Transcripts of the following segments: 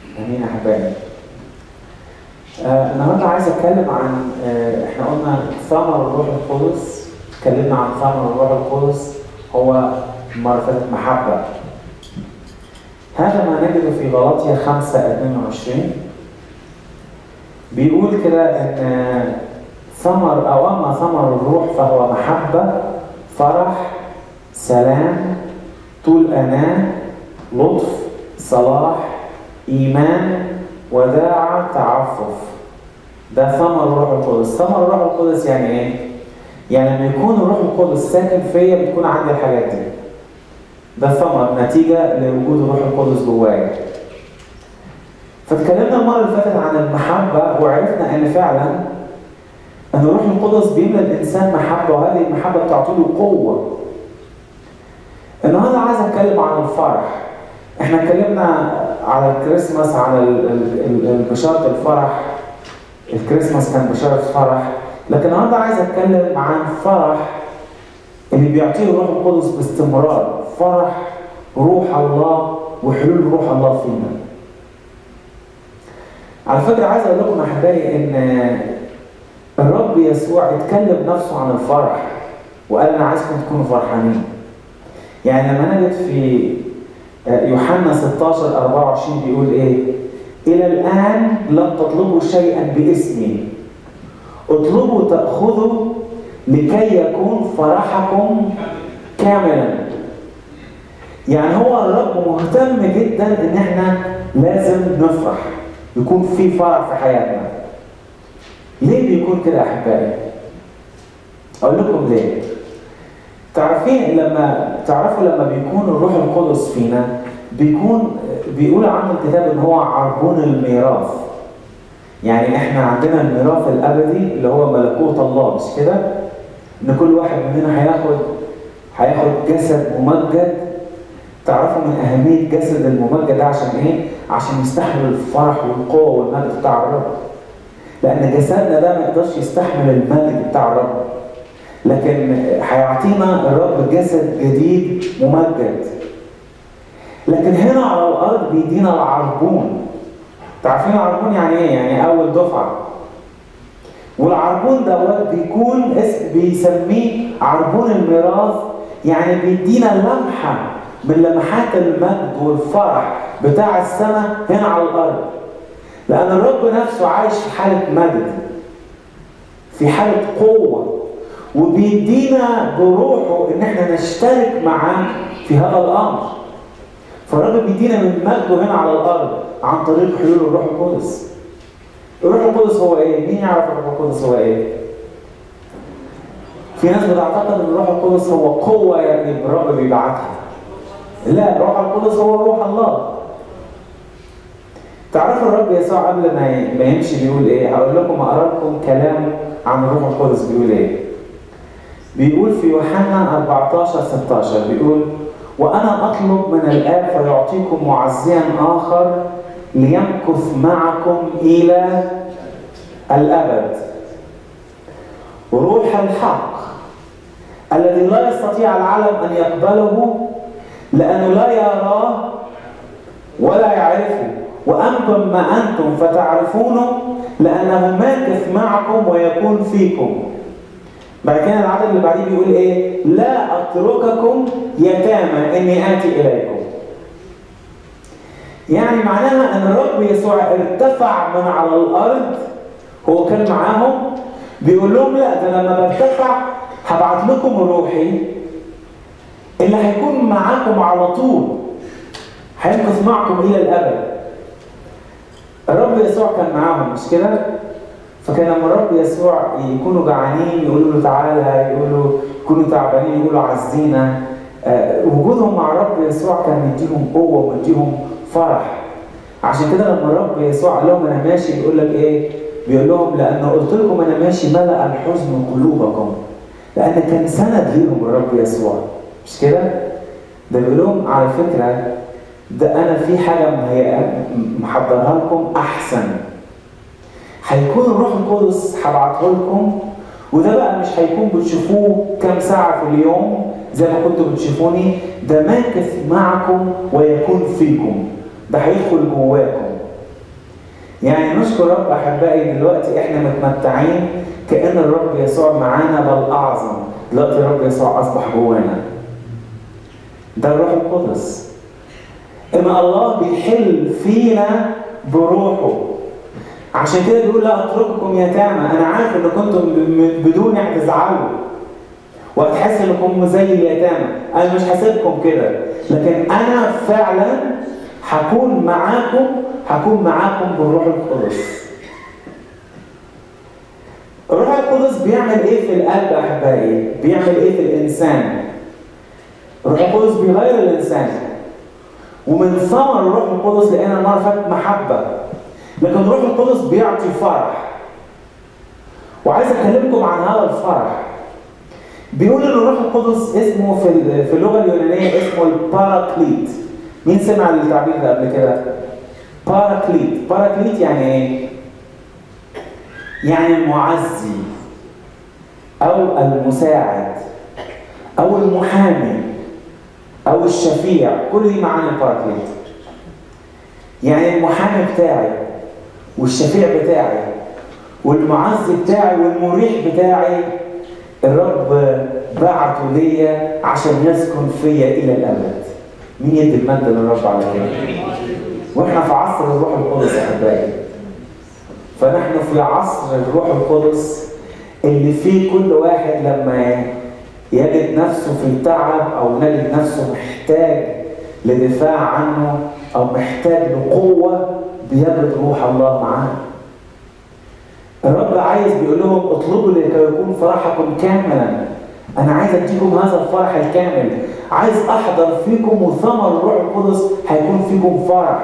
امين يا احبائي آه النهارده عايز اتكلم عن آه احنا قلنا ثمر الروح القدس اتكلمنا عن ثمر الروح القدس هو مرة فاتت محبة هذا ما نجده في غلاطيا 5 22 بيقول كده ان ثمر او اما ثمر الروح فهو محبة فرح سلام طول اناه لطف صلاح ايمان وداعة تعفف ده ثمر الروح القدس ثمر الروح القدس يعني ايه يعني لما يكون الروح القدس ساكن فيا بتكون عندي الحاجات دي ده ثمر نتيجة لوجود الروح القدس جوايا فاتكلمنا المرة اللي فاتت عن المحبة وعرفنا ان فعلا ان الروح القدس بيملى الانسان محبة وهذه المحبة بتعطي له قوة النهارده عايز اتكلم عن الفرح احنا اتكلمنا على الكريسماس على بشارة الفرح الكريسماس كان بشارة فرح لكن النهارده عايز اتكلم عن فرح اللي بيعطيه الروح القدس باستمرار فرح روح الله وحلول روح الله فينا على فكرة عايز اقول لكم احبائي ان الرب يسوع اتكلم نفسه عن الفرح وقال انا عايزكم تكونوا فرحانين يعني لما نجد في يوحنا 16 24 بيقول ايه الى الان لم تطلبوا شيئا باسمي اطلبوا تاخذوا لكي يكون فرحكم كاملا يعني هو الرب مهتم جدا ان احنا لازم نفرح يكون في فرح في حياتنا ليه بيكون كده احبائي اقول لكم ليه تعرفين لما تعرفوا لما بيكون الروح القدس فينا بيكون بيقول عنه الكتاب ان هو عربون الميراث يعني احنا عندنا الميراث الابدي اللي هو ملكوت الله مش كده ان كل واحد مننا هياخد هياخد جسد ممجد تعرفوا من اهميه جسد الممجد ده عشان ايه عشان يستحمل الفرح والقوه والمجد بتاع الرب لان جسدنا ده ما يقدرش يستحمل المجد بتاع الرب لكن هيعطينا الرب جسد جديد ممجد لكن هنا على الارض بيدينا العربون تعرفين العربون يعني ايه يعني اول دفعه والعربون دوت بيكون اسم بيسميه عربون الميراث يعني بيدينا لمحه من لمحات المجد والفرح بتاع السماء هنا على الارض لان الرب نفسه عايش في حاله مجد في حاله قوه وبيدينا بروحه ان احنا نشترك معاه في هذا الامر فالرب بيدينا من مجده هنا على الارض عن طريق حلول الروح القدس الروح القدس هو ايه؟ مين يعرف الروح القدس هو ايه؟ في ناس بتعتقد ان الروح القدس هو قوه يعني الرب بيبعتها لا الروح القدس هو روح الله تعرفوا الرب يسوع قبل ما ما يمشي بيقول ايه؟ هقول لكم اقرا لكم كلام عن الروح القدس بيقول ايه؟ بيقول في يوحنا 14 16 بيقول وانا اطلب من الاب فيعطيكم معزيا اخر ليمكث معكم الى الابد روح الحق الذي لا يستطيع العالم ان يقبله لانه لا يراه ولا يعرفه وانتم ما انتم فتعرفونه لانه ماكث معكم ويكون فيكم بعد كده العدد اللي بعديه بيقول ايه؟ لا اترككم يتامى اني اتي اليكم. يعني معناها ان الرب يسوع ارتفع من على الارض هو كان معاهم بيقول لهم لا ده لما برتفع هبعت لكم روحي اللي هيكون معاكم على طول هيمكث معكم الى الابد. الرب يسوع كان معاهم مش كده؟ فكان لما الرب يسوع يكونوا جعانين يقولوا له تعالى يقولوا يكونوا تعبانين يقولوا عزينا آه وجودهم مع الرب يسوع كان مديهم قوه ومديهم فرح عشان كده لما الرب يسوع قال لهم انا ماشي بيقول لك ايه؟ بيقول لهم لان قلت لكم انا ماشي ملأ الحزن قلوبكم لان كان سند ليهم الرب يسوع مش كده؟ ده بيقول لهم على فكره ده انا في حاجه محضرها لكم احسن هيكون الروح القدس هبعته لكم وده بقى مش هيكون بتشوفوه كام ساعة في اليوم زي ما كنتوا بتشوفوني ده ماكث معكم ويكون فيكم ده هيدخل جواكم يعني نشكر رب احبائي دلوقتي احنا متمتعين كان الرب يسوع معانا بل اعظم دلوقتي الرب يسوع اصبح جوانا ده الروح القدس ان الله بيحل فينا بروحه عشان كده بيقول لا اترككم يتامى انا عارف ان كنتم بدوني هتزعلوا وهتحس انكم زي اليتامى انا مش حاسبكم كده لكن انا فعلا هكون معاكم هكون معاكم بالروح القدس الروح القدس بيعمل ايه في القلب احبائي بيعمل ايه في الانسان الروح القدس بيغير الانسان ومن ثمر الروح القدس لقينا المره فاتت محبه لكن الروح القدس بيعطي فرح وعايز اكلمكم عن هذا الفرح بيقول ان الروح القدس اسمه في في اللغه اليونانيه اسمه الباراكليت مين سمع التعبير ده قبل كده باراكليت باراكليت يعني ايه يعني المعزي او المساعد او المحامي او الشفيع كل دي معاني الباراكليت يعني المحامي بتاعي والشفيع بتاعي والمعزي بتاعي والمريح بتاعي الرب بعته ليا عشان يسكن فيا الى الابد مين يدي المجد للرب على كده واحنا في عصر الروح القدس احبائي فنحن في عصر الروح القدس اللي فيه كل واحد لما يجد نفسه في تعب او نجد نفسه محتاج لدفاع عنه او محتاج لقوه بيجد روح الله معاه الرب عايز بيقول لهم اطلبوا لكي يكون فرحكم كاملا انا عايز اديكم هذا الفرح الكامل عايز احضر فيكم وثمر الروح القدس هيكون فيكم فرح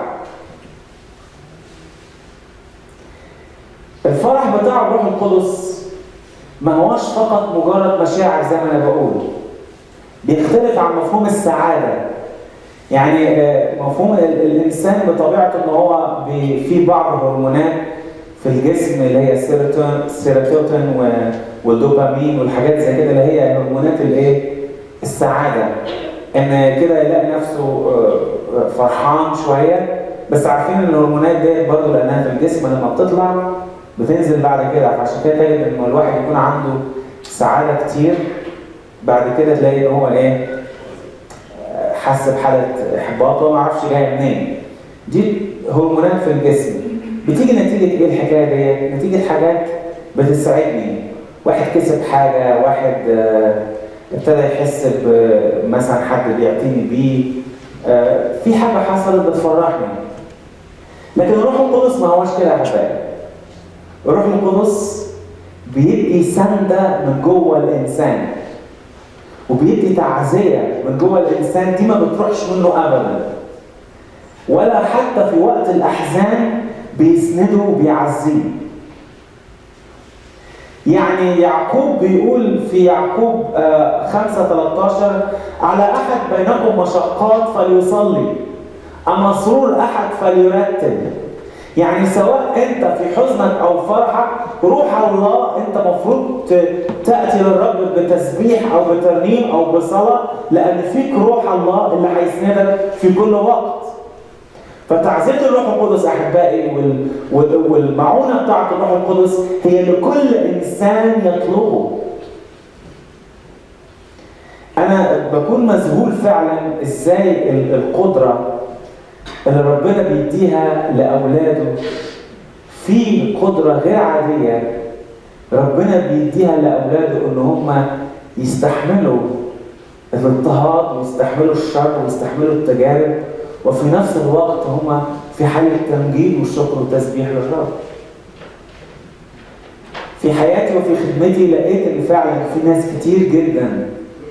الفرح بتاع الروح القدس ما هوش فقط مجرد مشاعر زي ما انا بقول بيختلف عن مفهوم السعاده يعني مفهوم الانسان بطبيعته ان هو في بعض هرمونات في الجسم اللي هي السيروتونين والدوبامين والحاجات زي كده اللي هي هرمونات الايه السعاده ان كده يلاقي نفسه فرحان شويه بس عارفين ان الهرمونات ديت برضه لانها في الجسم لما بتطلع بتنزل بعد كده فعشان كده تجد ان الواحد يكون عنده سعاده كتير بعد كده تلاقي ان هو ايه حس بحاله احباط وما اعرفش جايه منين دي هرمونات في الجسم بتيجي نتيجه ايه الحكايه ديت نتيجه حاجات بتسعدني واحد كسب حاجه واحد ابتدى يحس مثلا حد بيعتني بيه في حاجه حصلت بتفرحني لكن الروح القدس ما هوش كده يا حبايبي الروح القدس بيدي سندة من جوه الإنسان وبيدي تعزية من جوه الإنسان دي ما بتروحش منه أبدا ولا حتى في وقت الأحزان بيسنده وبيعزيه يعني يعقوب بيقول في يعقوب 5 13 على أحد بينكم مشقات فليصلي أما سرور أحد فليرتب يعني سواء انت في حزنك او فرحك روح الله انت مفروض تاتي للرب بتسبيح او بترنيم او بصلاه لان فيك روح الله اللي هيسندك في كل وقت فتعزيه الروح القدس احبائي والمعونه بتاعه الروح القدس هي لكل انسان يطلبه انا بكون مذهول فعلا ازاي القدره اللي ربنا بيديها لاولاده في قدره غير عاديه ربنا بيديها لاولاده ان هم يستحملوا الاضطهاد ويستحملوا الشر ويستحملوا التجارب وفي نفس الوقت هم في حاله تمجيد والشكر والتسبيح للرب. في حياتي وفي خدمتي لقيت ان فعلا في ناس كتير جدا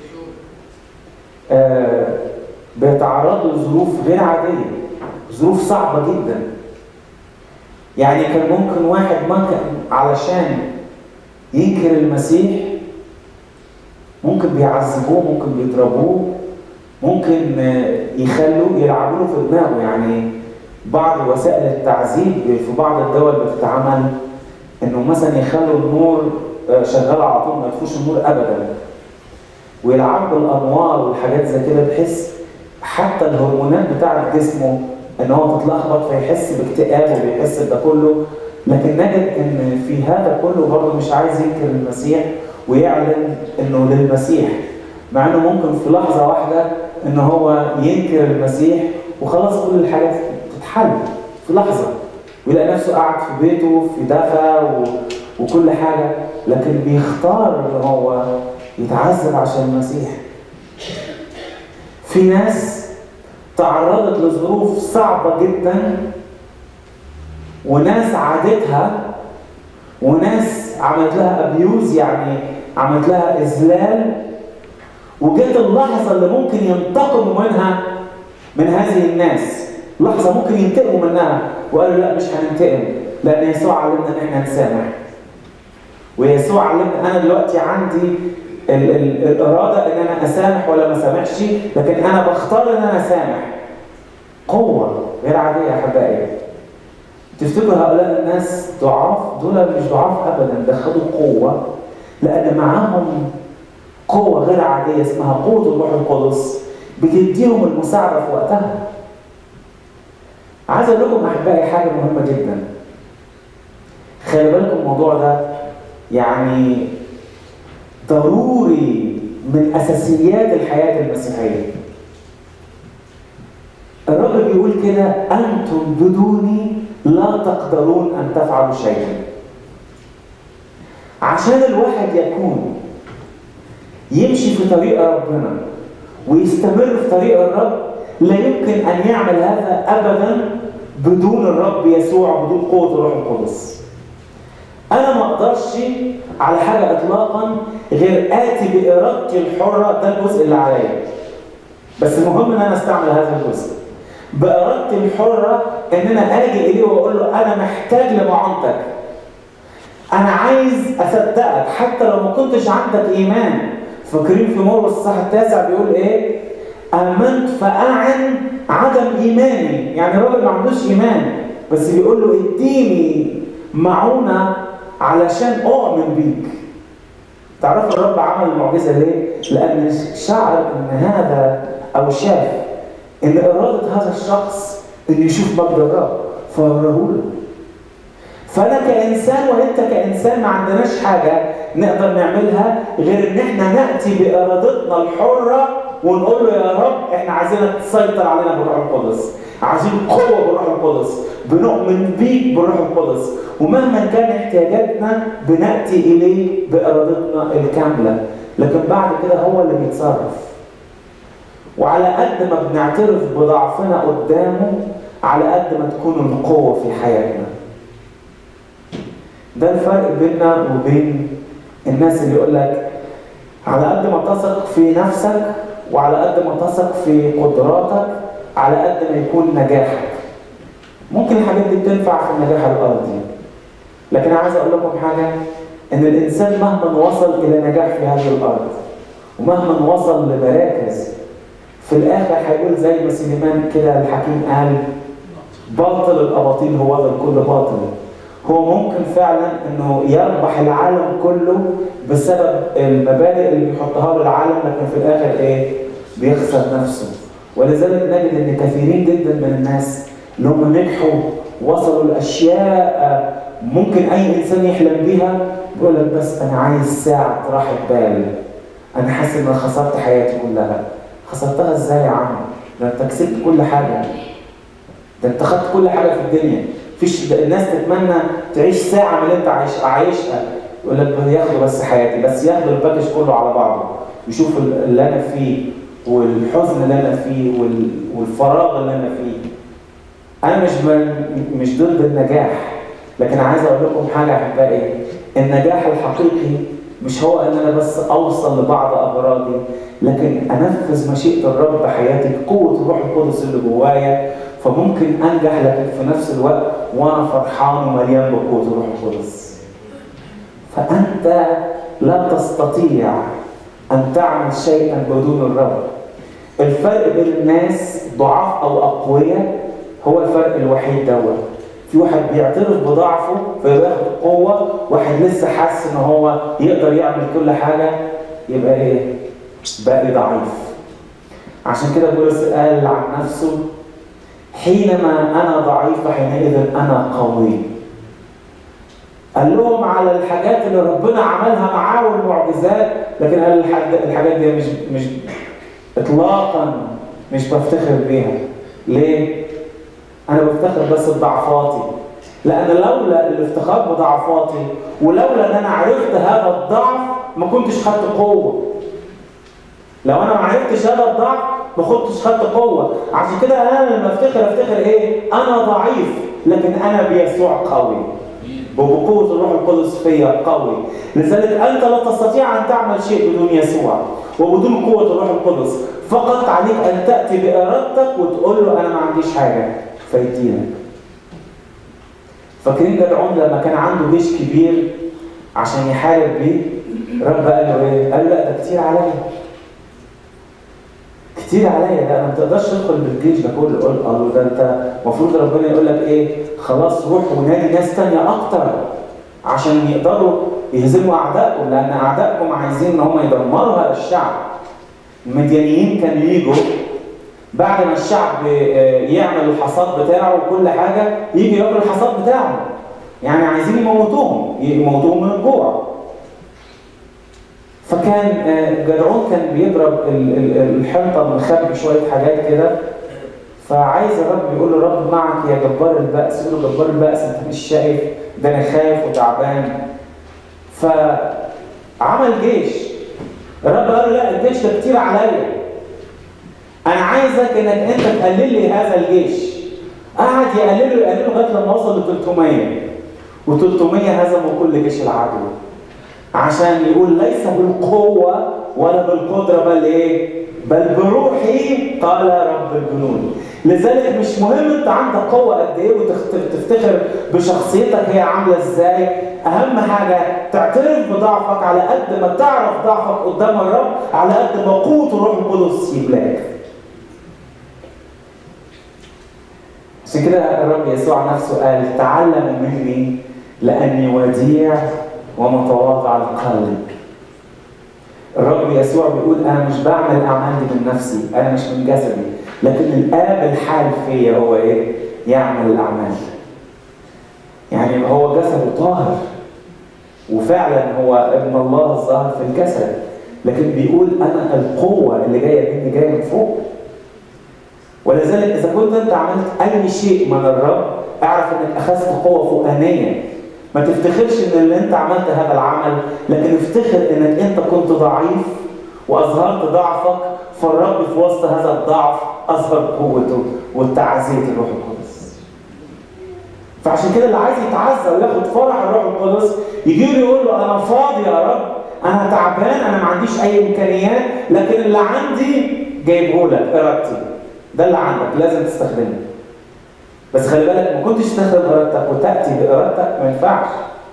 آه بيتعرضوا لظروف غير عاديه ظروف صعبة جدا يعني كان ممكن واحد ممكن علشان ينكر المسيح ممكن بيعذبوه ممكن بيضربوه ممكن يخلوه يلعبوا له في دماغه يعني بعض وسائل التعذيب في بعض الدول بتتعمل انه مثلا يخلوا النور شغال على طول ما يطفوش النور ابدا ويلعبوا الانوار والحاجات زي كده بحيث حتى الهرمونات بتاعت جسمه ان هو تتلخبط فيحس باكتئاب وبيحس بده كله لكن نجد ان في هذا كله برضه مش عايز ينكر المسيح ويعلن انه للمسيح مع انه ممكن في لحظه واحده ان هو ينكر المسيح وخلاص كل الحاجات تتحل في لحظه ويلاقي نفسه قاعد في بيته في دفا و... وكل حاجه لكن بيختار ان هو يتعذب عشان المسيح في ناس تعرضت لظروف صعبه جدا وناس عادتها وناس عملت لها ابيوز يعني عملت لها اذلال وجت اللحظه اللي ممكن ينتقموا منها من هذه الناس لحظه ممكن ينتقموا منها وقالوا لا مش هننتقم لان يسوع علمنا ان احنا نسامح ويسوع علمنا انا دلوقتي عندي ال ال الاراده ان انا اسامح ولا ما اسامحش لكن انا بختار ان انا اسامح قوه غير عاديه يا حبايبي تفتكروا هؤلاء الناس ضعاف دول مش ضعاف ابدا ده خدوا قوه لان معاهم قوه غير عاديه اسمها قوه الروح القدس بتديهم المساعده في وقتها عايز اقول لكم احبائي حاجه مهمه جدا خلي بالكم الموضوع ده يعني ضروري من اساسيات الحياه المسيحيه الرب بيقول كده انتم بدوني لا تقدرون ان تفعلوا شيئا عشان الواحد يكون يمشي في طريق ربنا ويستمر في طريق الرب لا يمكن ان يعمل هذا ابدا بدون الرب يسوع بدون قوه الروح القدس انا ما اقدرش على حاجه اطلاقا غير اتي بارادتي الحره ده الجزء اللي عليا بس المهم ان انا استعمل هذا الجزء بارادتي الحره ان انا اجي اليه واقول له انا محتاج لمعونتك انا عايز اصدقك حتى لو ما كنتش عندك ايمان فاكرين في مرقس الصح التاسع بيقول ايه امنت فاعن عدم ايماني يعني الراجل ما عندوش ايمان بس بيقول له اديني معونه علشان اؤمن بيك تعرفوا الرب عمل المعجزه ليه لان شعر ان هذا او شاف ان اراده هذا الشخص انه يشوف مجد الرب فوراه له فانا كانسان وانت كانسان ما عندناش حاجه نقدر نعملها غير ان احنا ناتي بارادتنا الحره ونقول له يا رب احنا عايزينك تسيطر علينا بالروح القدس عايزين قوه بالروح القدس بنؤمن بيك بالروح القدس ومهما كان احتياجاتنا بناتي اليه بارادتنا الكامله لكن بعد كده هو اللي بيتصرف وعلى قد ما بنعترف بضعفنا قدامه على قد ما تكون القوه في حياتنا ده الفرق بيننا وبين الناس اللي يقول لك على قد ما تثق في نفسك وعلى قد ما تثق في قدراتك على قد ما يكون نجاحك ممكن الحاجات دي بتنفع في النجاح الارضي لكن انا عايز اقول لكم حاجه ان الانسان مهما وصل الى نجاح في هذه الارض ومهما وصل لمراكز في الاخر هيقول زي ما سليمان كده الحكيم قال باطل الاباطيل هو هذا الكل باطل هو ممكن فعلا انه يربح العالم كله بسبب المبادئ اللي بيحطها له العالم لكن في الاخر ايه؟ بيخسر نفسه ولذلك نجد ان كثيرين جدا من الناس اللي هم نجحوا وصلوا لاشياء ممكن اي انسان يحلم بيها يقول لك بس انا عايز ساعه راحه بال انا حاسس ان انا خسرت حياتي كلها خسرتها ازاي يا عم؟ ده انت كسبت كل حاجه ده انت خدت كل حاجه في الدنيا فيش الناس تتمنى تعيش ساعه من اللي انت عايش عايشها يقول لك ياخدوا بس حياتي بس ياخدوا الباكج كله على بعضه يشوف اللي انا فيه والحزن اللي انا فيه والفراغ اللي انا فيه انا مش مش ضد النجاح لكن عايز اقول لكم حاجه احبائي النجاح الحقيقي مش هو ان انا بس اوصل لبعض اغراضي لكن انفذ مشيئه الرب بحياتي بقوه الروح القدس اللي جوايا فممكن انجح لكن في نفس الوقت وانا فرحان ومليان بقوه الروح القدس فانت لا تستطيع ان تعمل شيئا بدون الرب الفرق بين الناس ضعاف او اقوياء هو الفرق الوحيد دوت في واحد بيعترف بضعفه فياخد قوه واحد لسه حاسس ان هو يقدر يعمل كل حاجه يبقى ايه باقي ضعيف عشان كده بولس قال عن نفسه حينما انا ضعيف حينئذ انا قوي قال لهم على الحاجات اللي ربنا عملها معاه والمعجزات لكن قال الحاجات دي مش مش اطلاقا مش بفتخر بيها ليه انا بفتخر بس بضعفاتي لان لولا الافتخار بضعفاتي ولولا ان انا عرفت هذا الضعف ما كنتش خدت قوه لو انا ما عرفتش هذا الضعف ما كنتش خدت قوه عشان كده انا لما افتخر افتخر ايه انا ضعيف لكن انا بيسوع قوي وبقوة الروح القدس فيا قوي لذلك أنت لا تستطيع أن تعمل شيء بدون يسوع وبدون قوة الروح القدس فقط عليك أن تأتي بإرادتك وتقول له أنا ما عنديش حاجة فيديلك فاكرين جدعون لما كان عنده جيش كبير عشان يحارب بيه رب قال له ايه؟ قال له لا ده كتير عليا كتير عليا ده انا ما تقدرش تدخل بالجيش ده كله قول الله ده انت المفروض ربنا يقول لك ايه خلاص روح ونادي ناس ثانيه اكتر عشان يقدروا يهزموا اعدائكم لان اعدائكم عايزين ان هم يدمروا هذا الشعب المديانيين كانوا يجوا بعد ما الشعب يعمل الحصاد بتاعه وكل حاجه يجي ياكل الحصاد بتاعه يعني عايزين يموتوهم يموتوهم من الجوع فكان جدعون كان بيضرب الحنطه من خلف شويه حاجات كده فعايز الرب يقول له رب معك يا جبار البأس يقول له جبار البأس انت مش شايف ده انا خايف وتعبان فعمل جيش الرب قال له لا الجيش ده كتير عليا انا عايزك انك انت تقلل لي هذا الجيش قعد يقلله يقلله لغايه لما وصل ل 300 و300 هزموا كل جيش العدو عشان يقول ليس بالقوة ولا بالقدرة بل ايه؟ بل بروحي قال رب الجنود لذلك مش مهم انت عندك قوة قد ايه وتفتخر بشخصيتك هي عاملة ازاي اهم حاجة تعترف بضعفك على قد ما تعرف ضعفك قدام الرب على قد ما قوة الروح القدس يملاك عشان كده الرب يسوع نفسه قال تعلموا مني لاني وديع ومتواضع القلب الرب يسوع بيقول انا مش بعمل الاعمال دي من نفسي انا مش من جسدي لكن الاب الحال فيا هو ايه يعمل الاعمال يعني هو جسده طاهر وفعلا هو ابن الله الظاهر في الجسد لكن بيقول انا القوه اللي جايه مني جايه من فوق ولذلك اذا كنت انت عملت اي شيء من الرب اعرف انك اخذت قوه فوقانيه ما تفتخرش ان اللي انت عملت هذا العمل لكن افتخر انك انت كنت ضعيف واظهرت ضعفك فالرب في وسط هذا الضعف اظهر قوته وتعزيه الروح القدس فعشان كده اللي عايز يتعزى وياخد فرح الروح القدس يجي له يقول له انا فاضي يا رب انا تعبان انا ما عنديش اي امكانيات لكن اللي عندي جايبه لك ارادتي ده اللي عندك لازم تستخدمه بس خلي بالك ما كنتش تستخدم ارادتك وتاتي بارادتك ما ينفعش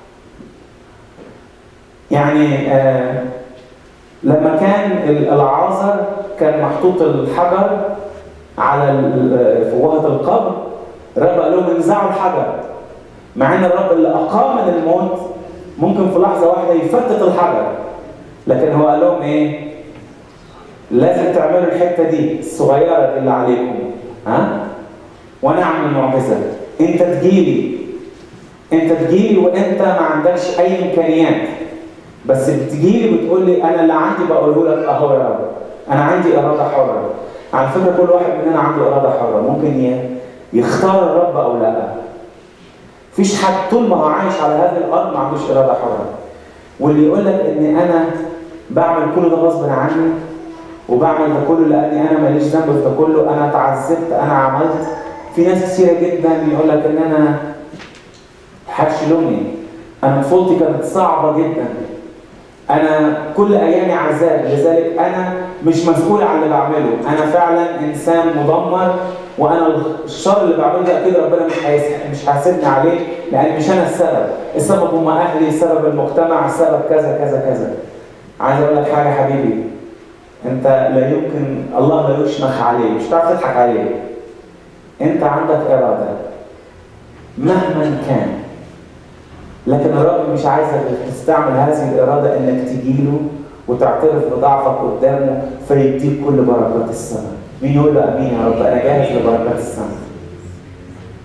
يعني آه لما كان العازر كان محطوط الحجر على فوهة القبر الرب قال لهم انزعوا الحجر مع ان الرب اللي اقام من الموت ممكن في لحظه واحده يفتت الحجر لكن هو قال لهم ايه لازم تعملوا الحته دي الصغيره دي اللي عليكم ها وانا اعمل معجزه انت تجيلي انت تجيلي وانت ما عندكش اي امكانيات بس بتجيلي بتقول لي انا اللي عندي بقوله لك اهو يا رب انا عندي اراده حره على فكره كل واحد مننا عنده اراده حره ممكن يختار الرب او لا مفيش حد طول ما هو عايش على هذه الارض ما عندوش اراده حره واللي يقول لك ان انا بعمل كل ده غصب عني وبعمل ده كله لاني انا ماليش ذنب في ده كله انا اتعذبت انا عملت في ناس كثيره جدا يقول لك ان انا حدش لومي انا طفولتي كانت صعبه جدا انا كل ايامي عذاب لذلك انا مش مسؤول عن اللي بعمله انا فعلا انسان مدمر وانا الشر اللي بعمله ده اكيد ربنا مش مش حاسبني عليه لان مش انا السبب السبب هم اهلي السبب المجتمع السبب كذا كذا كذا عايز اقول لك حاجه حبيبي انت لا يمكن الله لا يشمخ عليه مش هتعرف تضحك عليه انت عندك اراده مهما كان لكن الرب مش عايزك تستعمل هذه الاراده انك تجيله وتعترف بضعفك قدامه فيديك كل بركات السماء مين يقول له امين يا رب انا جاهز لبركات السماء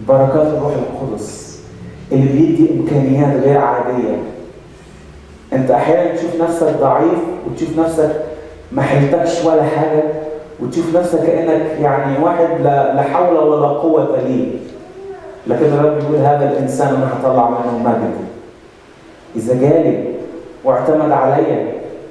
بركات الروح القدس اللي بيدي امكانيات غير عاديه انت احيانا تشوف نفسك ضعيف وتشوف نفسك ما حيلتكش ولا حاجه وتشوف نفسك كانك يعني واحد لا, لا حول ولا قوه ليه لكن الرب يقول هذا الانسان انا هطلع منه مجد اذا جالي واعتمد عليا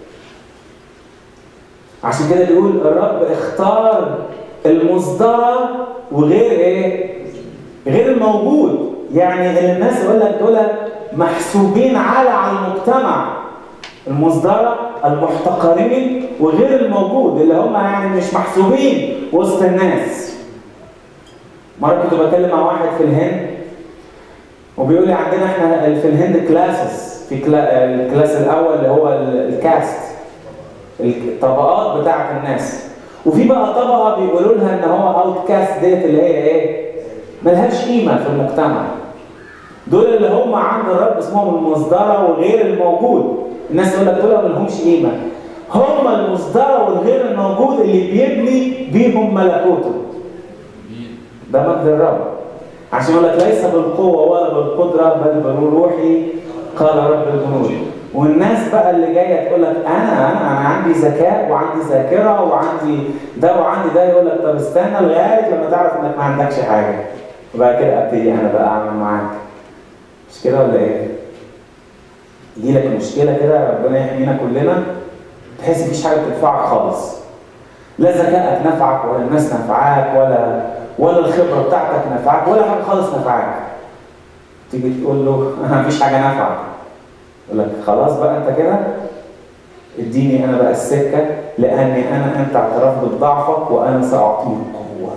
عشان كده بيقول الرب اختار المصدرة وغير ايه؟ غير الموجود يعني الناس يقول لك دول محسوبين على على المجتمع المصدرة المحتقرين وغير الموجود اللي هم يعني مش محسوبين وسط الناس مرة كنت بتكلم مع واحد في الهند وبيقول لي عندنا احنا في الهند كلاسز في كلا الكلاس الاول اللي هو الكاست الطبقات بتاعت الناس وفي بقى طبقه بيقولوا لها ان هو اوت كاست ديت اللي هي ايه؟ ملهاش قيمه في المجتمع. دول اللي هم عند الرب اسمهم المصدره وغير الموجود. الناس تقول لك دول ملهمش قيمه. هم المصدره والغير الموجود اللي بيبني بيهم ملكوته. ده مجد الرب. عشان يقول لك ليس بالقوه ولا بالقدره بل بروحي قال رب الجنود. والناس بقى اللي جايه تقول لك انا انا انا عندي ذكاء وعندي ذاكره وعندي ده وعندي ده يقول لك طب استنى لغايه لما تعرف انك ما عندكش حاجه وبعد كده ابتدي انا بقى اعمل معاك مش كده ولا ايه؟ يجي لك مشكله كده ربنا يحمينا كلنا تحس مفيش حاجه بتنفعك خالص لا ذكائك نفعك ولا الناس نفعاك ولا ولا الخبره بتاعتك نفعك ولا حاجه خالص نفعاك تيجي تقول له مفيش حاجه نفعك يقول لك خلاص بقى انت كده اديني انا بقى السكه لاني انا انت اعترفت بضعفك وانا ساعطيك قوه.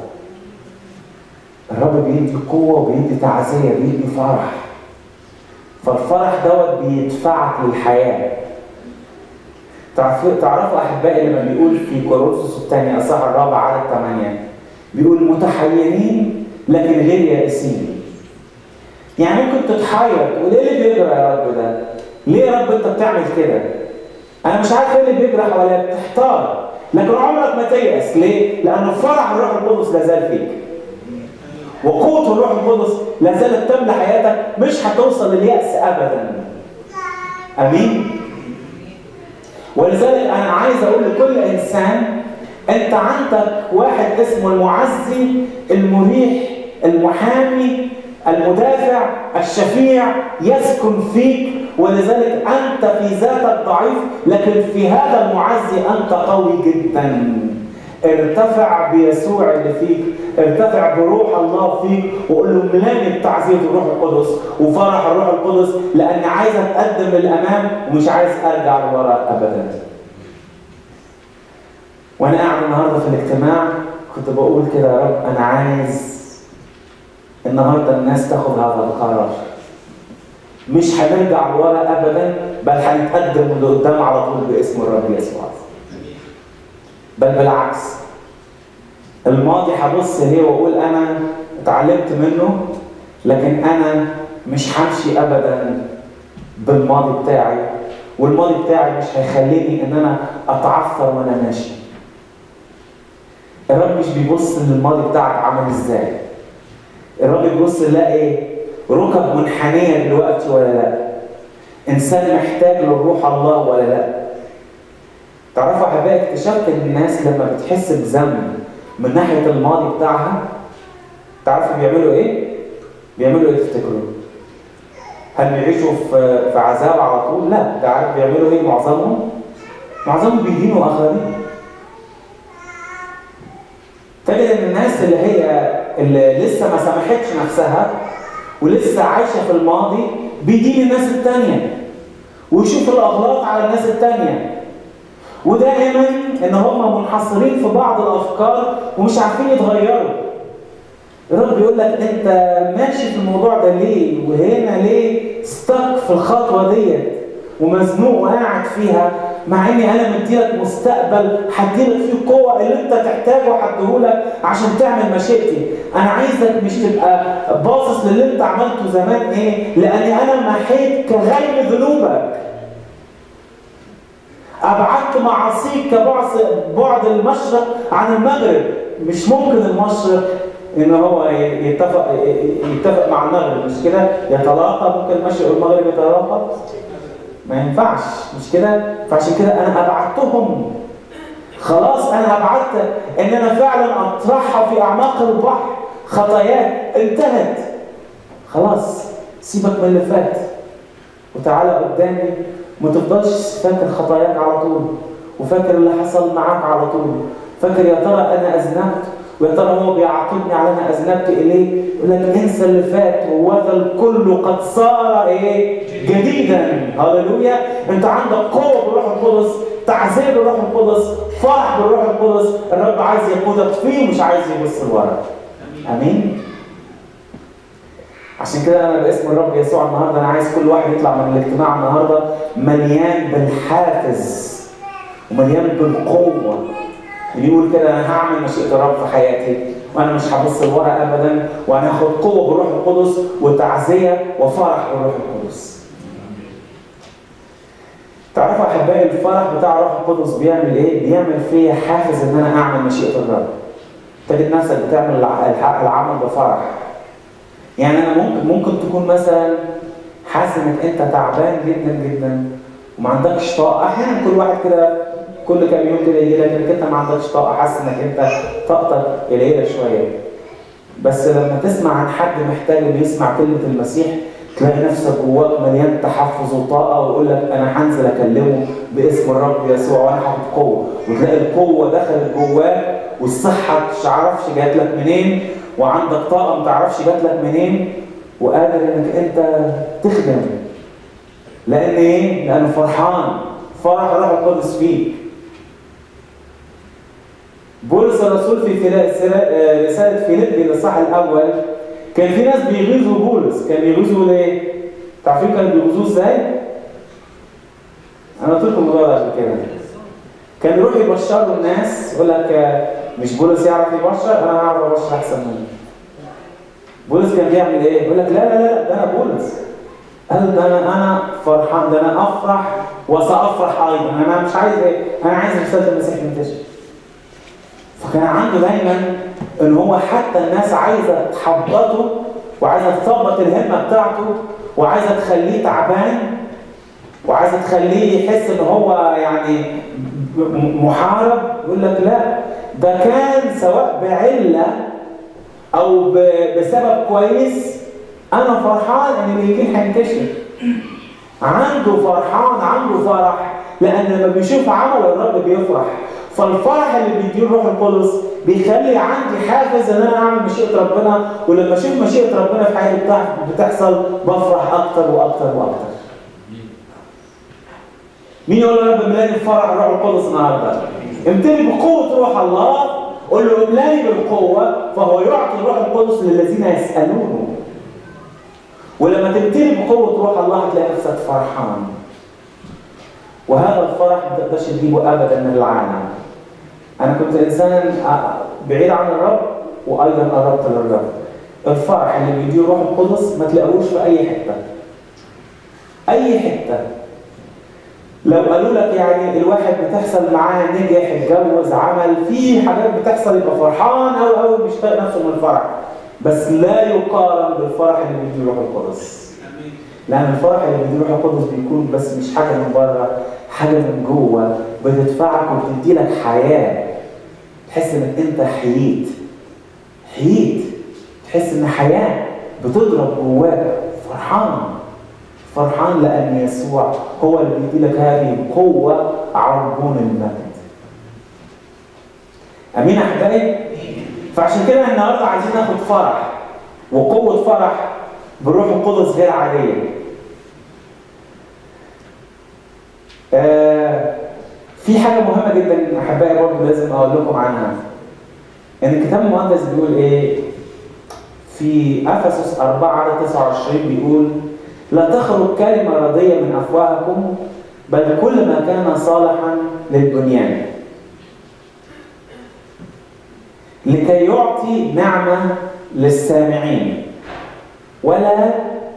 الرب بيدي قوه وبيدي تعزيه بيدي فرح. فالفرح دوت بيدفعك للحياه. تعرفوا تعرفوا احبائي لما بيقول في كورنثوس الثاني اصحاح الرابع عدد ثمانيه بيقول متحيرين لكن غير يائسين. يعني ممكن تتحير تقول ايه اللي بيجرى يا رب ده؟ ليه يا رب انت بتعمل كده؟ انا مش عارف ايه اللي بيجرى حواليا بتحتار لكن عمرك ما تيأس ليه؟ لأن فرح الروح القدس لا زال فيك. وقوة الروح القدس لا زالت تملى حياتك مش هتوصل لليأس أبدا. أمين؟ ولذلك أنا عايز أقول لكل إنسان أنت عندك واحد اسمه المعزي المريح المحامي المدافع الشفيع يسكن فيك ولذلك أنت في ذاتك ضعيف لكن في هذا المعزي أنت قوي جدا ارتفع بيسوع اللي فيك ارتفع بروح الله فيك وقول له ملاني بتعزية الروح القدس وفرح الروح القدس لأني عايز أتقدم للأمام ومش عايز أرجع لورا أبدا وأنا قاعد النهاردة في الاجتماع كنت بقول كده يا رب أنا عايز النهارده الناس تاخد هذا القرار مش هنرجع لورا ابدا بل هنتقدم لقدام على طول باسم الرب يسوع بل بالعكس الماضي هبص ليه واقول انا اتعلمت منه لكن انا مش همشي ابدا بالماضي بتاعي والماضي بتاعي مش هيخليني ان انا اتعثر وانا ماشي الرب مش بيبص للماضي بتاعك عامل ازاي الرب يبص يلاقي ايه ركب منحنيه دلوقتي ولا لا انسان محتاج لروح الله ولا لا تعرفوا احبائي اكتشفت ان الناس لما بتحس بذنب من ناحيه الماضي بتاعها تعرفوا بيعملوا ايه بيعملوا ايه تفتكروا هل بيعيشوا في في عذاب على طول لا ده عارف بيعملوا ايه معظمهم معظمهم بيدينوا اخرين تجد ان الناس اللي هي اللي لسه ما سمحتش نفسها ولسه عايشه في الماضي بيدين الناس التانية ويشوف الاغلاط على الناس التانية ودائما ان هم منحصرين في بعض الافكار ومش عارفين يتغيروا الرب بيقول لك انت ماشي في الموضوع ده ليه وهنا ليه ستك في الخطوه ديت ومزنوق وقاعد فيها مع اني انا مديلك مستقبل هديلك فيه القوه اللي انت تحتاجه هديهولك عشان تعمل مشيئتي انا عايزك مش تبقى باصص للي انت عملته زمان ايه لاني انا محيت كغيم ذنوبك ابعدت معاصيك كبعد بعد المشرق عن المغرب مش ممكن المشرق ان هو يتفق يتفق مع المغرب مش كده يتلاقى ممكن المشرق والمغرب يتلاقى ما ينفعش مش كده فعشان كده انا ابعدتهم خلاص انا ابعدت ان انا فعلا اطرحها في اعماق البحر خطاياك انتهت خلاص سيبك من اللي فات وتعالى قدامي ما تفضلش فاكر خطاياك على طول وفاكر اللي حصل معاك على طول فاكر يا ترى انا اذنبت ويا ترى هو بيعاقبني على انا اذنبت اليه يقول لك انسى اللي فات وهذا الكل قد صار ايه جديدا هللويا انت عندك قوه بالروح القدس تعزيه بالروح القدس فرح بالروح القدس الرب عايز يقودك فيه مش عايز يبص لورا امين عشان كده انا باسم الرب يسوع النهارده انا عايز كل واحد يطلع من الاجتماع النهارده مليان بالحافز ومليان بالقوه اللي يقول كده انا هعمل مشيئه الرب في حياتي وانا مش هبص لورا ابدا وانا هاخد قوه بالروح القدس وتعزيه وفرح بالروح القدس. تعرفوا احبائي الفرح بتاع الروح القدس بيعمل ايه؟ بيعمل فيا حافز ان انا اعمل مشيئه الرب. تجد نفسك بتعمل العمل بفرح. يعني انا ممكن ممكن تكون مثلا حاسس انك انت تعبان جدا جدا وما عندكش طاقه، احيانا كل واحد كده كل كام يوم كده يجي لك انك انت ما عندكش طاقه حاسس انك انت طاقتك قليله شويه. بس لما تسمع عن حد محتاج انه يسمع كلمه المسيح تلاقي نفسك جواك مليان تحفز وطاقه ويقول لك انا هنزل اكلمه باسم الرب يسوع وانا هاخد قوه وتلاقي القوه دخلت جواك والصحه مش عارفش جات لك منين وعندك طاقه ما تعرفش جات لك منين وقادر انك انت تخدم لان ايه؟ لانه فرحان فرح الروح القدس فيك بولس الرسول في رسالة فيليبي الإصحاح الأول كان في ناس بيغيظوا بولس، كان بيغيظوا ليه؟ تعرفين كانوا بيغيظوه ازاي؟ أنا قلت لكم الموضوع ده قبل كده. كان يروح يبشروا الناس يقول لك مش بولس يعرف يبشر أنا أعرف أبشر أحسن منه. بولس كان بيعمل إيه؟ يقول لك لا لا لا ده أنا بولس. قال ده أنا أنا فرحان ده أنا أفرح وسأفرح أيضا، أنا مش عايز إيه؟ أنا عايز رسالة المسيح تنتشر. فكان عنده دايما ان هو حتى الناس عايزه تحبطه وعايزه تثبط الهمه بتاعته وعايزه تخليه تعبان وعايزه تخليه يحس ان هو يعني محارب يقول لك لا ده كان سواء بعله او بسبب كويس انا فرحان ان الانجيل هينتشر عنده فرحان عنده فرح لان لما بيشوف عمل الرب بيفرح فالفرح اللي بيديه الروح القدس بيخلي عندي حافز ان انا اعمل مشيئه ربنا ولما اشوف مشيئه ربنا في حياتي بتحصل بفرح اكتر واكتر واكتر. مين يقول له رب املاني بفرح الروح القدس النهارده؟ امتلي بقوه روح الله قول له املاني بالقوه فهو يعطي الروح القدس للذين يسالونه. ولما تمتلي بقوه روح الله هتلاقي نفسك فرحان. وهذا الفرح ما تقدرش تجيبه ابدا من العالم. انا كنت انسان بعيد عن الرب وايضا قربت للرب. الفرح اللي بيديه الروح القدس ما تلاقوش في اي حته. اي حته. لو قالوا لك يعني الواحد بتحصل معاه نجح اتجوز عمل في حاجات بتحصل يبقى فرحان قوي قوي بيشتاق نفسه من الفرح بس لا يقارن بالفرح اللي بيديه الروح القدس. لأن الفرح اللي بيديه الروح القدس بيكون بس مش حاجة من بره حاجة من جوه بتدفعك وبتدي لك حياة تحس انك انت حييت حييت تحس ان حياة بتضرب جواك فرحان فرحان لأن يسوع هو اللي بيدي لك هذه القوة عربون المجد أمين أحبائي؟ فعشان كده النهارده عايزين ناخد فرح وقوة فرح بالروح القدس غير عادية. آه في حاجة مهمة جدا أحبائي برضه لازم أقول لكم عنها. إن الكتاب المقدس بيقول إيه؟ في أفسس 4 على 29 بيقول: لا تخرج كلمة رضية من أفواهكم بل كل ما كان صالحا للبنيان. لكي يعطي نعمة للسامعين ولا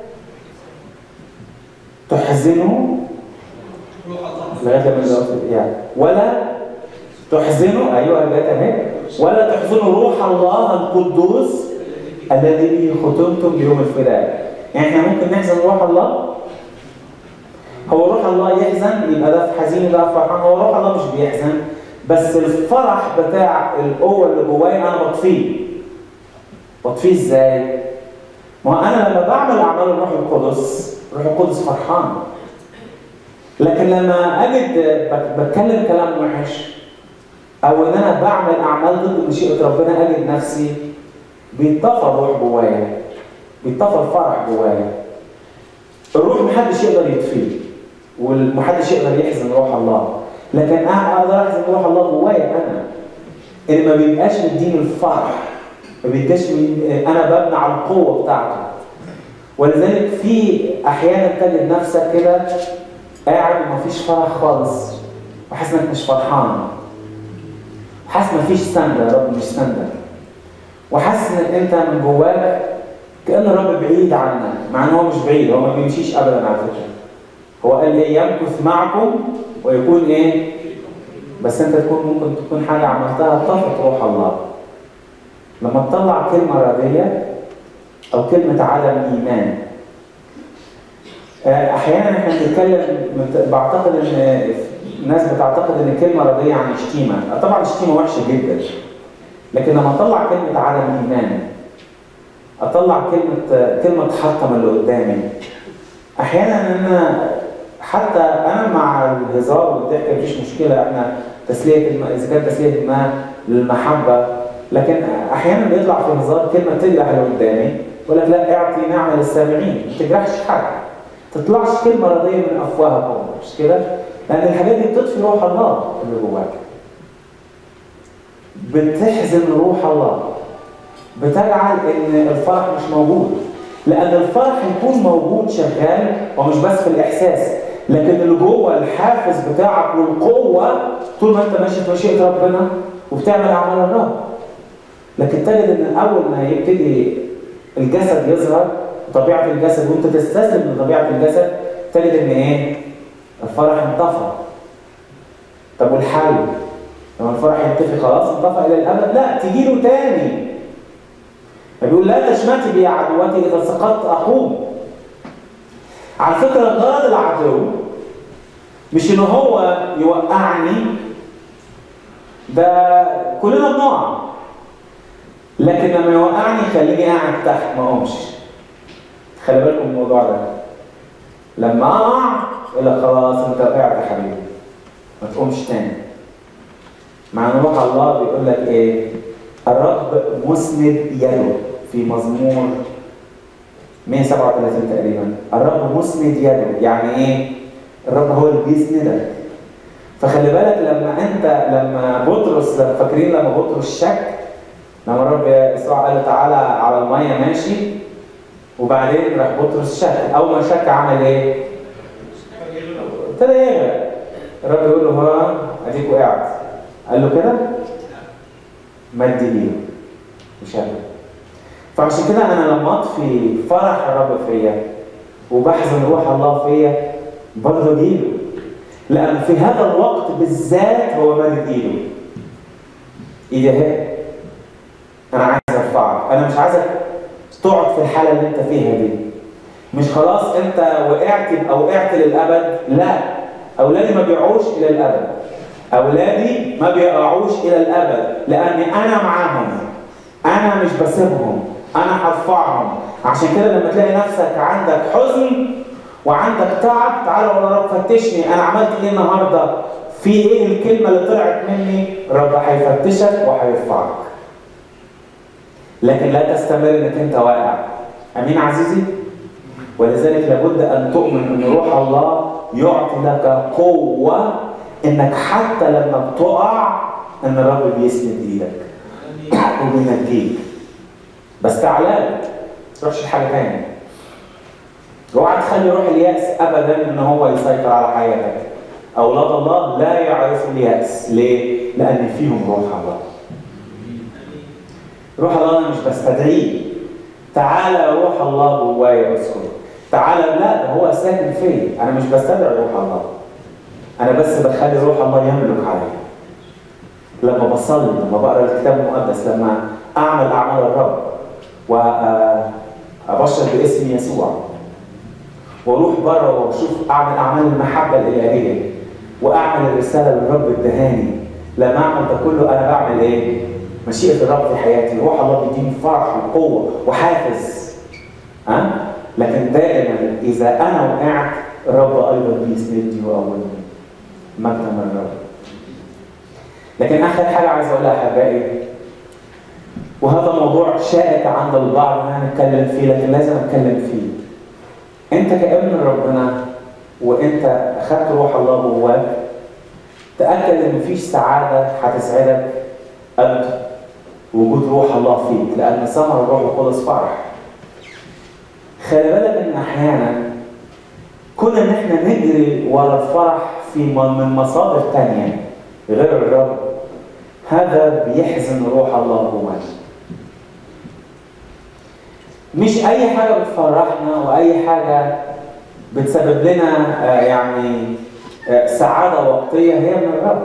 تحزنوا لغايه لما يعني ولا تحزنوا ايوه البيت اهي ولا تحزنوا روح الله القدوس الذي به ختمتم بيوم الفداء يعني احنا ممكن نحزن روح الله هو روح الله يحزن يبقى ده في حزين وده في فرحان هو روح الله مش بيحزن بس الفرح بتاع القوه اللي جوايا انا بطفيه بطفيه ازاي؟ ما هو انا لما بعمل اعمال الروح القدس الروح القدس فرحان لكن لما اجد بتكلم كلام وحش او ان انا بعمل اعمال ضد مشيئه ربنا اجد نفسي بيتطفى الروح جوايا بيتطفى الفرح جوايا الروح محدش يقدر يطفيه ومحدش يقدر يحزن روح الله لكن انا اقدر احزن روح الله جوايا انا اللي ما بيبقاش مديني الفرح ما بيبقاش انا ببني على القوه بتاعته ولذلك في احيانا تجد نفسك كده قاعد ومفيش فرح خالص وحاسس انك مش فرحان حاسس مفيش سنده يا رب مش سنده وحاسس انك انت من جواك كان الرب بعيد عنك مع ان هو مش بعيد هو ما بيمشيش ابدا على فكره هو قال ايه يمكث معكم ويكون ايه بس انت تكون ممكن تكون حاجه عملتها طفت روح الله لما تطلع كلمه رديه او كلمه عدم ايمان احيانا احنا بنتكلم بعتقد ان الناس بتعتقد ان الكلمه رديه عن شتيمه طبعا الشتيمه وحشه جدا لكن لما اطلع كلمه عدم ايمان اطلع كلمه كلمه تحطم اللي قدامي احيانا انا حتى انا مع الهزار والضحك مفيش مشكله احنا تسليه الم... اذا كانت تسليه ما للمحبه لكن احيانا بيطلع في هزار كلمه تجرح اللي قدامي يقول لك لا اعطي نعمه للسامعين ما تجرحش حد تطلعش كلمه رضيه من افواهكم مش كده؟ لان الحاجات دي بتطفي روح الله اللي جواك بتحزن روح الله بتجعل ان الفرح مش موجود لان الفرح يكون موجود شغال ومش بس في الاحساس لكن اللي جوه الحافز بتاعك والقوه طول ما انت ماشي في مشيئه ربنا وبتعمل اعمال الرب لكن تجد ان اول ما يبتدي الجسد يظهر طبيعه الجسد وانت تستسلم لطبيعه الجسد تجد ان ايه؟ الفرح انطفى طب والحل؟ لما الفرح ينطفي خلاص انطفى الى الابد لا تجي له تاني فبيقول لا تشمتي بي عدوتي اذا سقطت اقوم على فكره غرض العدو مش ان هو يوقعني ده كلنا بنقع لكن لما يوقعني يخليني قاعد تحت ما اقومش خلي بالكم من الموضوع ده لما اقع يقول لك خلاص انت وقعت يا حبيبي ما تقومش تاني مع ان روح الله بيقول لك ايه الرب مسند يده في مزمور 137 تقريبا الرب مسند يده يعني ايه الرب هو اللي بيسندك فخلي بالك لما انت لما بطرس لما فاكرين لما بطرس شك لما الرب يسوع قال له تعالى على الميه ماشي وبعدين راح بطرس شك اول ما شك عمل ايه؟ ابتدى يغرق الرب يقول له ها اديك وقعت قال له كده مد ايده وشغل فعشان كده انا لما اطفي فرح الرب فيا وبحزن روح الله فيا برضه اجيله لان في هذا الوقت بالذات هو مادد ايده ايدي اهي انا عايز ارفعك انا مش عايزك تقعد في الحاله اللي انت فيها دي مش خلاص انت وقعت يبقى وقعت للابد لا اولادي ما بيقعوش الى الابد اولادي ما بيقعوش الى الابد لاني انا معاهم انا مش بسيبهم انا هرفعهم عشان كده لما تلاقي نفسك عندك حزن وعندك تعب تعالى ولا رب فتشني انا عملت ايه النهارده في ايه الكلمه اللي طلعت مني رب هيفتشك وهيرفعك لكن لا تستمر انك انت واقع امين عزيزي ولذلك لابد ان تؤمن ان روح الله يعطي لك قوه انك حتى لما بتقع ان الرب بيسند ايدك وبينجيك بس تعالى ما تروحش لحاجه ثانيه اوعى تخلي روح اليأس ابدا ان هو يسيطر على حياتك اولاد الله لا يعرفوا اليأس ليه؟ لان فيهم روح الله روح الله انا مش بستدعيه تعالى روح الله جوايا اسكن تعالى لا ده هو ساكن فيا انا مش بستدعي روح الله انا بس بخلي روح الله يملك عليا لما بصلي لما بقرا الكتاب المقدس لما اعمل اعمال الرب وابشر باسم يسوع واروح بره واشوف اعمل اعمال المحبه الالهيه واعمل الرساله اللي الرب ادهاني لما اعمل ده كله انا بعمل ايه؟ مشيئه الرب في حياتي روح الله بيديني فرح وقوه وحافز ها؟ لكن دائما اذا انا وقعت الرب ايضا بيسندني ويقومني مجدا من الرب لكن اخر حاجه عايز اقولها احبائي وهذا موضوع شائك عند البعض ان انا نتكلم فيه لكن لازم اتكلم فيه انت كابن ربنا وانت اخذت روح الله جواك تاكد ان مفيش سعاده هتسعدك قد وجود روح الله فيك لان ثمر الروح القدس فرح خلي بالك ان احيانا كنا ان احنا نجري ورا الفرح في من مصادر تانية غير الرب هذا بيحزن روح الله جوانا مش اي حاجه بتفرحنا واي حاجه بتسبب لنا يعني سعاده وقتيه هي من الرب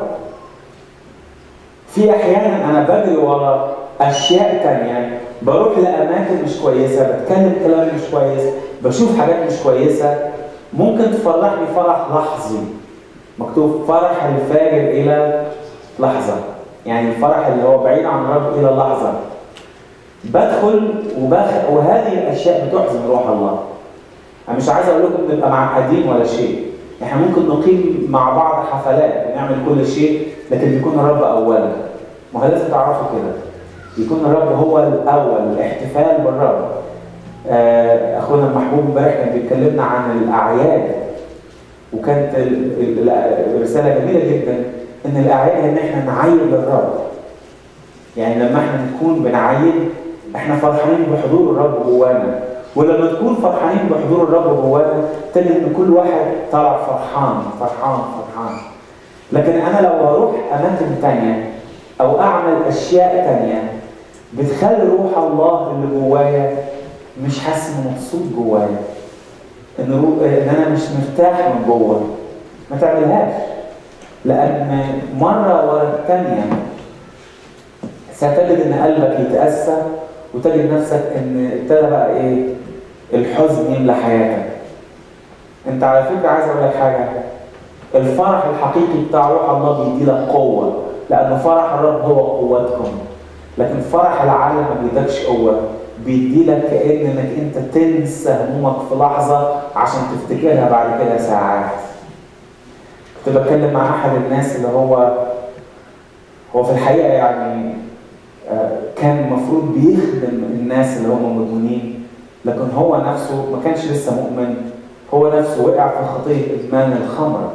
في احيانا انا بجري ورا اشياء تانية بروح لاماكن مش كويسه بتكلم كلام مش كويس بشوف حاجات مش كويسه ممكن تفرحني فرح لحظي مكتوب فرح الفاجر الى لحظه يعني الفرح اللي هو بعيد عن الرب الى اللحظه بدخل وبخ... وهذه الاشياء بتحزن روح الله انا مش عايز اقول لكم نبقى معقدين ولا شيء احنا ممكن نقيم مع بعض حفلات ونعمل كل شيء لكن بيكون الرب اولا ما هو لازم تعرفوا كده يكون الرب هو الاول الاحتفال بالرب آه اخونا المحبوب امبارح كان بيتكلمنا عن الاعياد وكانت الرساله جميله جدا ان الاعياد ان احنا نعيد للرب يعني لما احنا نكون بنعيد احنا فرحانين بحضور الرب جوانا ولما تكون فرحانين بحضور الرب جوانا تجد ان كل واحد طالع فرحان فرحان فرحان لكن انا لو هروح اماكن تانية او اعمل اشياء تانية بتخلي روح الله اللي جوايا مش حاسس انه مبسوط جوايا ان ان انا مش مرتاح من جوه ما تعملهاش لان مره ورا الثانيه ستجد ان قلبك يتاسى وتجد نفسك ان ابتدى بقى ايه الحزن يملى حياتك انت على فكره عايز اقول لك حاجه الفرح الحقيقي بتاع روح الله بيدي لك قوه لان فرح الرب هو قوتكم لكن فرح العالم ما بيدكش قوه بيدي لك كان انك انت تنسى همومك في لحظه عشان تفتكرها بعد كده ساعات كنت بتكلم مع احد الناس اللي هو هو في الحقيقه يعني كان المفروض بيخدم الناس اللي هم مدمنين لكن هو نفسه ما كانش لسه مؤمن هو نفسه وقع في خطيه ادمان الخمر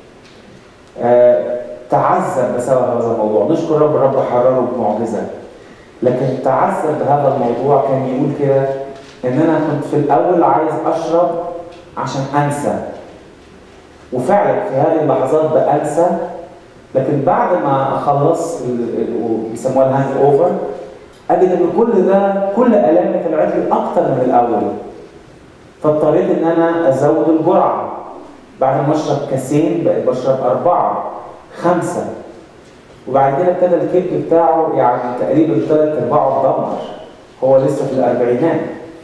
تعذب بسبب هذا الموضوع نشكر رب الرب حرره بمعجزه لكن تعذب بهذا الموضوع كان يقول كده ان انا كنت في الاول عايز اشرب عشان انسى وفعلا في هذه اللحظات بانسى لكن بعد ما اخلص بيسموها الهاند اوفر اجد ان كل ده كل الامي طلعت لي اكتر من الاول فاضطريت ان انا ازود الجرعه بعد ما اشرب كاسين بقيت بشرب اربعه خمسه وبعد كده ابتدى الكبد بتاعه يعني تقريبا ثلاث ارباعه اتدمر هو لسه في الاربعينات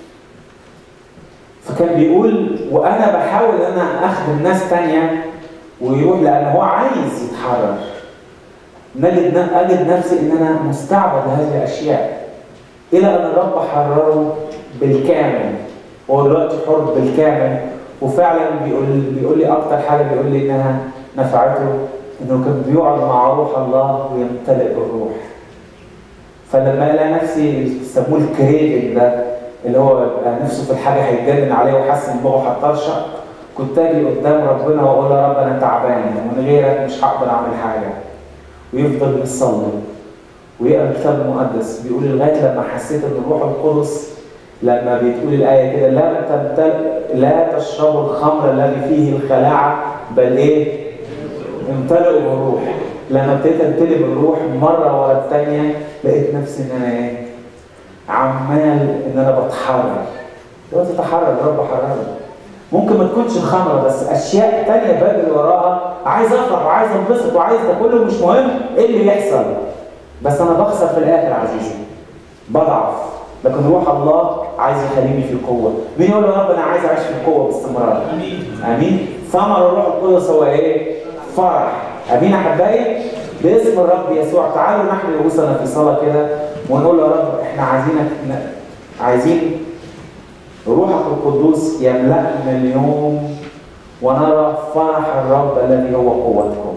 فكان بيقول وانا بحاول ان انا اخدم ناس تانية ويروح لان هو عايز يتحرر نجد اجد نفسي ان انا مستعبد لهذه الاشياء الى ان الرب حرره بالكامل هو دلوقتي حر بالكامل وفعلا بيقول بيقول لي اكتر حاجه بيقول لي انها نفعته انه كان بيقعد مع روح الله ويمتلئ بالروح فلما لقى نفسي يسموه الكريفنج ده اللي هو نفسه في الحاجه هيتجنن عليه وحاسس ان هو هتطرشق كنت اجي قدام ربنا واقول يا رب انا تعبان ومن غيرك مش هقدر اعمل حاجه ويفضل يصلي ويقرا الكتاب المقدس بيقول لغايه لما حسيت ان الروح القدس لما بتقول الايه كده لا تمتل لا تشربوا الخمر الذي فيه الخلاعه بل ايه؟ امتلئوا بالروح لما ابتديت امتلئ بالروح مره ورا الثانيه لقيت نفسي ان انا ايه؟ عمال ان انا بتحرر دلوقتي تحرر الرب حررني ممكن ما تكونش الخمره بس اشياء تانية بجري وراها عايز افرح وعايز انبسط وعايز ده كله مش مهم ايه اللي يحصل بس انا بخسر في الاخر عزيزي بضعف لكن روح الله عايز يخليني في القوه مين يقول يا رب انا عايز اعيش في القوه باستمرار امين امين ثمر الروح القدس هو ايه فرح امين يا حبايبي باسم الرب يسوع تعالوا نحن رؤوسنا في صلاه كده ونقول يا رب احنا عايزينك عايزين روحك القدوس يملأنا اليوم ونرى فرح الرب الذي هو قوتكم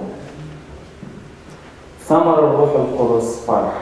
ثمر الروح القدس فرح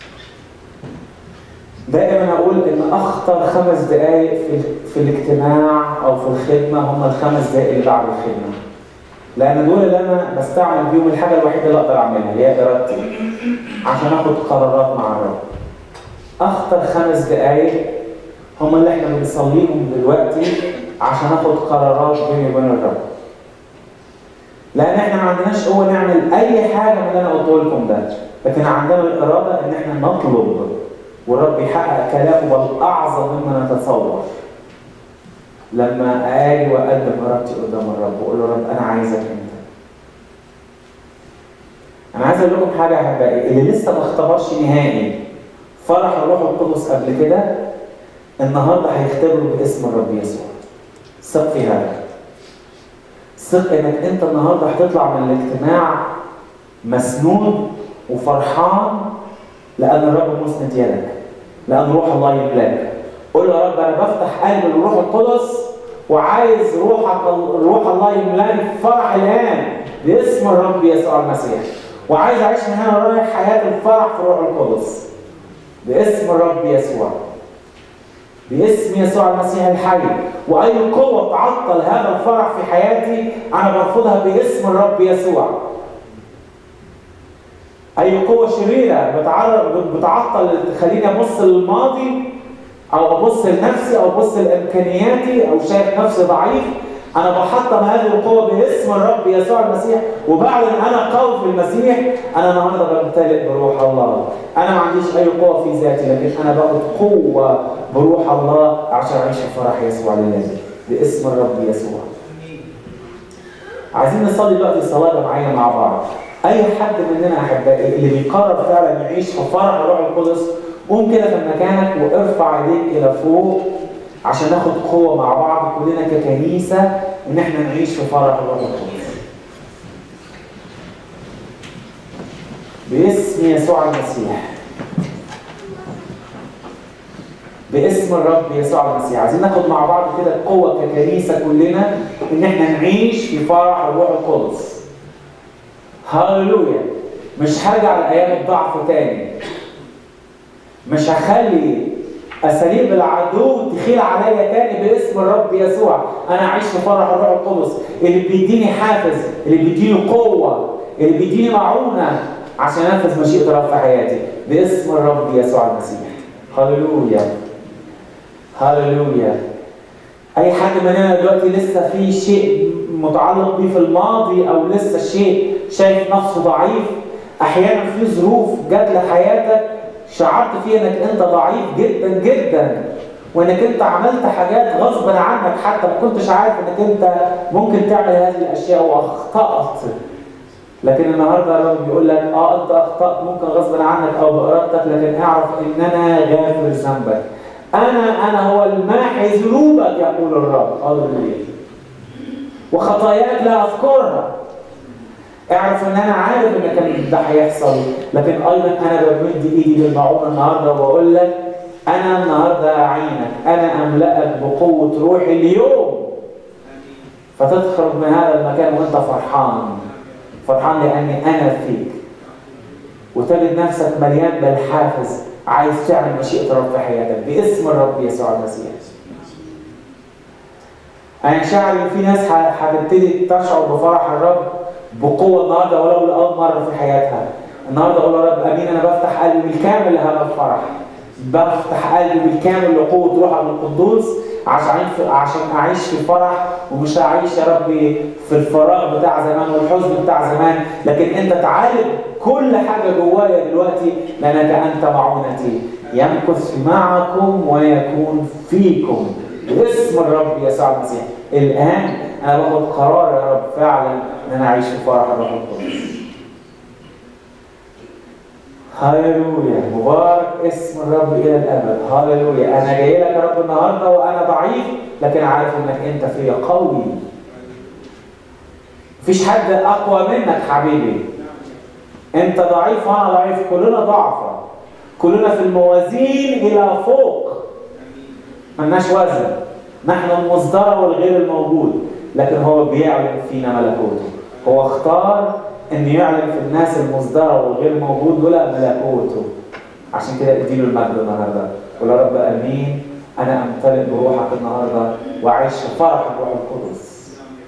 دائما اقول ان اخطر خمس دقائق في في الاجتماع او في الخدمه هم الخمس دقائق اللي بعد الخدمه لان دول اللي انا بستعمل بيهم الحاجه الوحيده اللي اقدر اعملها هي ارادتي عشان اخد قرارات مع الرب اخطر خمس دقائق هم اللي احنا بنصليهم دلوقتي عشان اخد قرارات بيني وبين الرب لان احنا ما عندناش قوه نعمل اي حاجه من اللي انا قلته لكم ده لكن عندنا الاراده ان احنا نطلب والرب يحقق كلامه بل اعظم مما نتصور لما اجي واقدم ارادتي قدام الرب واقول له رب انا عايزك انت انا عايز اقول لكم حاجه يا احبائي اللي لسه ما اختبرش نهائي فرح الروح القدس قبل كده النهارده هيختبره باسم الرب يسوع ثق في هذا ثق انك انت النهارده هتطلع من الاجتماع مسنون وفرحان لان الرب مسند يدك لان روح الله يملاك قول له يا رب انا بفتح قلبي للروح القدس وعايز روحك روح الله يملاني فرح الان باسم الرب يسوع المسيح وعايز اعيش من هنا رايح حياه الفرح في الروح القدس باسم الرب يسوع باسم يسوع المسيح الحي واي قوه تعطل هذا الفرح في حياتي انا برفضها باسم الرب يسوع اي قوه شريره بتعطل تخليني ابص للماضي او ابص لنفسي او ابص لامكانياتي او شايف نفسي ضعيف انا بحطم هذه القوه باسم الرب يسوع المسيح وبعلن انا قوي في المسيح انا النهارده بمتلئ بروح الله انا ما عنديش اي قوه في ذاتي لكن انا باخد قوه بروح الله عشان اعيش في فرح يسوع لله باسم الرب يسوع عايزين نصلي دلوقتي صلاه معايا مع بعض اي حد مننا احبائي اللي بيقرر فعلا يعيش في فرح الروح القدس قوم كده في مكانك وارفع ايديك الى فوق عشان ناخد قوه مع بعض كلنا ككنيسه ان احنا نعيش في فرح الروح القدس. باسم يسوع المسيح. باسم الرب يسوع المسيح، عايزين ناخد مع بعض كده قوه ككنيسه كلنا ان احنا نعيش في فرح الروح القدس. هللويا. مش هرجع لايام الضعف تاني. مش هخلي اساليب العدو تخيل عليا تاني باسم الرب يسوع انا اعيش في فرح الروح القدس اللي بيديني حافز اللي بيديني قوه اللي بيديني معونه عشان انفذ مشيئه الرب في حياتي باسم الرب يسوع المسيح هللويا هللويا اي حد مننا دلوقتي لسه في شيء متعلق بيه في الماضي او لسه شيء شايف نفسه ضعيف احيانا في ظروف جت لحياتك شعرت فيه انك انت ضعيف جدا جدا وانك انت عملت حاجات غصبا عنك حتى ما كنتش عارف انك انت ممكن تعمل هذه الاشياء واخطات لكن النهارده الرب بيقول لك اه انت اخطات ممكن غصبا عنك او بارادتك لكن اعرف ان انا غافر ذنبك انا انا هو الماحي ذنوبك يقول الرب هللويا وخطاياك لا اذكرها اعرف ان انا عارف ان كان ده هيحصل لكن ايضا انا بمد ايدي بالمعونه النهارده واقول لك انا النهارده اعينك انا املاك بقوه روحي اليوم فتخرج من هذا المكان وانت فرحان فرحان لاني انا فيك وتجد نفسك مليان بالحافز عايز تعمل مشيئه الرب في حياتك باسم الرب يسوع المسيح انا شاعر ان في ناس هتبتدي تشعر بفرح الرب بقوه النهارده ولو لاول مره في حياتها النهارده اقول يا رب امين انا بفتح قلبي بالكامل لهذا الفرح بفتح قلبي بالكامل لقوه روحك القدوس عشان عشان اعيش في فرح ومش هعيش يا ربي في الفراغ بتاع زمان والحزن بتاع زمان لكن انت تعالج كل حاجه جوايا دلوقتي لانك انت معونتي يمكث معكم ويكون فيكم باسم الرب يسوع المسيح الان انا باخد قرار يا رب فعلا ان انا اعيش في فرح الروح القدس هللويا مبارك اسم الرب الى الابد هللويا انا جاي لك يا رب النهارده وانا ضعيف لكن عارف انك انت فيا قوي مفيش حد اقوى منك حبيبي انت ضعيف وانا ضعيف كلنا ضعفة كلنا في الموازين الى فوق ملناش وزن نحن المصدر والغير الموجود لكن هو بيعلن فينا ملكوته هو اختار ان يعلن في الناس المصدرة والغير موجود دول ملكوته عشان كده اديله المجد النهارده قول يا رب امين انا امتلئ بروحك النهارده واعيش في فرح الروح القدس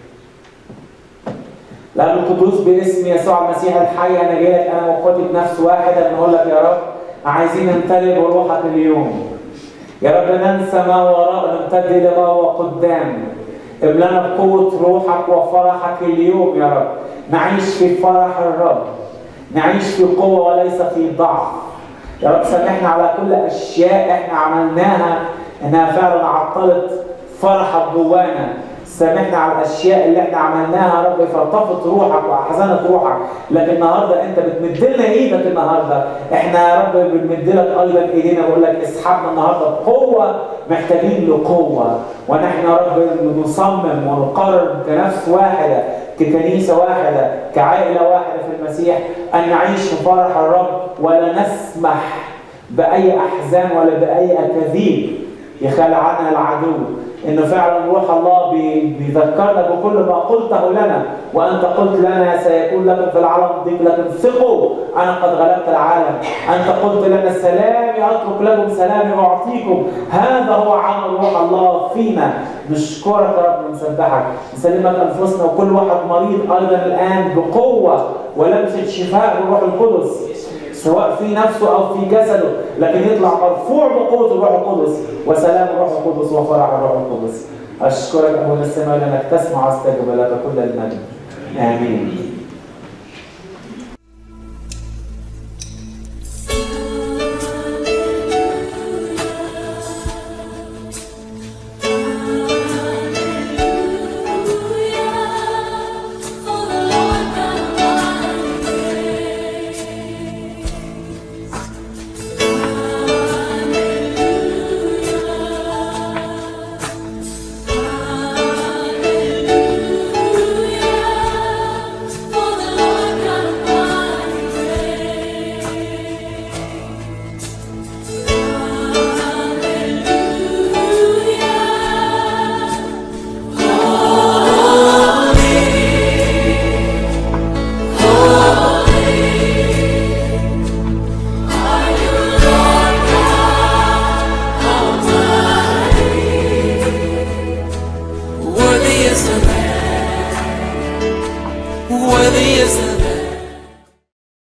لأن القدوس باسم يسوع المسيح الحي أنا جاي لك أنا وأخواتي بنفس واحدة بنقول لك يا رب عايزين نمتلئ بروحك اليوم يا رب ننسى ما وراء نمتد إلى ما هو قدام املانا بقوة روحك وفرحك اليوم يا رب نعيش في فرح الرب نعيش في قوة وليس في ضعف يا رب سامحنا على كل أشياء احنا عملناها انها فعلا عطلت فرحك جوانا سامحنا على الاشياء اللي احنا عملناها يا رب فارتفضت روحك واحزنت روحك لكن النهارده انت بتمد لنا ايدك النهارده احنا يا رب بنمد لك ايضا ايدينا بقول لك اسحبنا النهارده بقوه محتاجين لقوه ونحن يا رب نصمم ونقرر كنفس واحده ككنيسه واحده كعائله واحده في المسيح ان نعيش في فرح الرب ولا نسمح باي احزان ولا باي اكاذيب يخلعنا العدو انه فعلا روح الله بيذكرنا بكل ما قلته لنا وانت قلت لنا سيكون لكم في العالم ضيق لكن ثقوا انا قد غلبت العالم انت قلت لنا سلامي اترك لكم سلامي اعطيكم هذا هو عمل روح الله فينا نشكرك يا رب ونسبحك نسلمك انفسنا وكل واحد مريض ايضا الان بقوه ولمسه شفاء بالروح القدس سواء في نفسه او في جسده لكن يطلع مرفوع بقوه الروح القدس وسلام الروح القدس وفرح الروح القدس اشكرك ابونا السماء لانك تسمع واستجب لك كل المجد امين Worthy is the